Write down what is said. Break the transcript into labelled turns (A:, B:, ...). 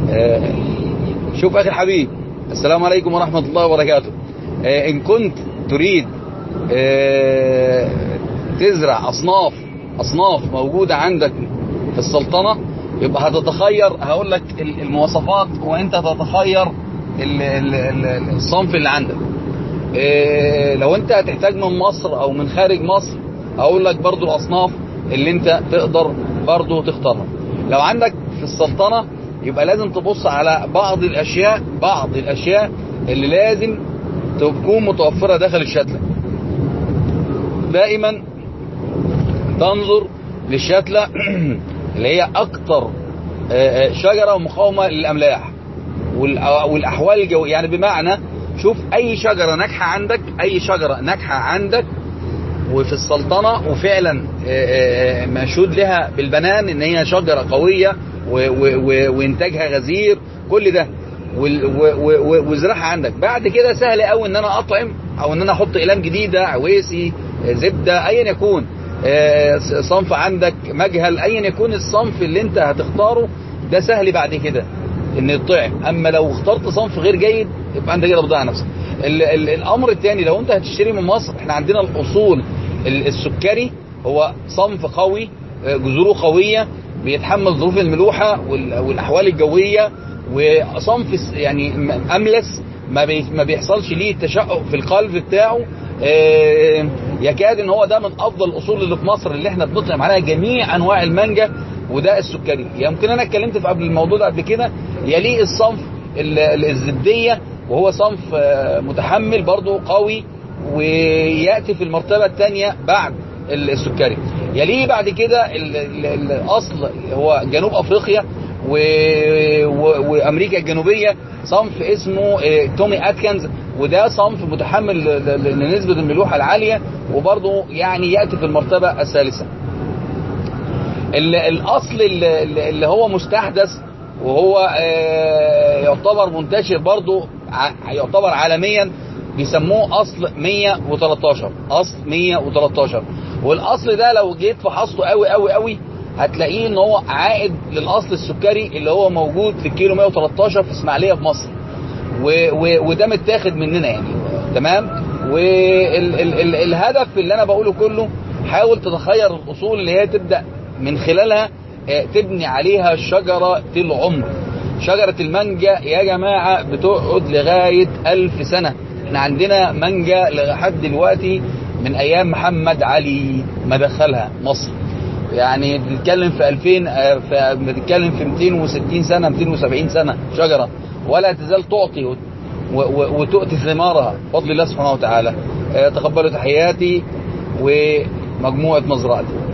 A: آه، شوف أخي الحبيب السلام عليكم ورحمة الله وبركاته آه، إن كنت تريد آه، تزرع أصناف أصناف موجودة عندك في السلطنة يبقى هتتخير هقول لك ال- المواصفات وانت تتخير ال- ال- ال- الصنف اللي عندك إيه، لو انت هتحتاج من مصر او من خارج مصر هقول لك برضو الاصناف اللي انت تقدر برضو تختارها لو عندك في السلطنة يبقى لازم تبص على بعض الاشياء بعض الاشياء اللي لازم تكون متوفرة داخل الشتلة دائما تنظر للشتلة اللي هي اكتر آه، آه، شجرة مقاومة للاملاح والأ- والاحوال الجوية يعني بمعنى شوف اي شجرة ناجحة عندك اي شجرة ناجحة عندك وفي السلطنة وفعلا آه، آه، مشهود لها بالبنان ان هي شجرة قوية و- و- و- وانتاجها غزير كل ده وال- و- و- و- وزرعها عندك بعد كده سهل قوي ان انا اطعم او ان انا احط اقلام جديدة عويسي آه، زبدة ايا يكون آه، صنف عندك مجهل ايا يكون الصنف اللي انت هتختاره ده سهل بعد كده ان يطعم اما لو اخترت صنف غير جيد يبقى انت كده بتضيع نفسك ال ال الامر الثاني لو انت هتشتري من مصر احنا عندنا الاصول ال- السكري هو صنف قوي آه، جذوره قويه بيتحمل ظروف الملوحه وال- والاحوال الجويه وصنف س- يعني م- املس ما بي ما بيحصلش ليه تشقق في القلب بتاعه آه، يكاد ان هو ده من افضل الاصول اللي في مصر اللي احنا بنطعم عليها جميع انواع المانجا وده السكري يمكن انا اتكلمت في قبل الموضوع ده قبل كده يليه الصنف ال- ال- الزبديه وهو صنف آه، متحمل برضه قوي وياتي في المرتبه الثانيه بعد ال- السكري يليه بعد كده ال- ال- الاصل هو جنوب افريقيا و... و... وامريكا الجنوبيه صنف اسمه آه، تومي اتكنز وده صنف متحمل ل- ل- لنسبه الملوحه العاليه وبرضه يعني ياتي في المرتبه الثالثه ال- الاصل اللي اللي هو مستحدث وهو آه، يعتبر منتشر برضو ع- يعتبر عالميا بيسموه اصل 113 اصل 113 والاصل ده لو جيت فحصته قوي قوي قوي هتلاقيه ان هو عائد للاصل السكري اللي هو موجود في الكيلو 113 في اسماعيليه في مصر و و وده متاخد مننا يعني تمام والهدف اللي انا بقوله كله حاول تتخير الاصول اللي هي تبدا من خلالها آه، تبني عليها شجره العمر شجره المانجا يا جماعه بتقعد لغايه ألف سنه احنا عندنا مانجا لحد دلوقتي من ايام محمد علي ما دخلها مصر يعني بنتكلم في 2000 آه، في بنتكلم في 260 سنه 270 سنه شجره ولا تزال تعطي و- و- وتؤتي ثمارها بفضل الله سبحانه وتعالى آه، تقبلوا تحياتي ومجموعه مزرعتي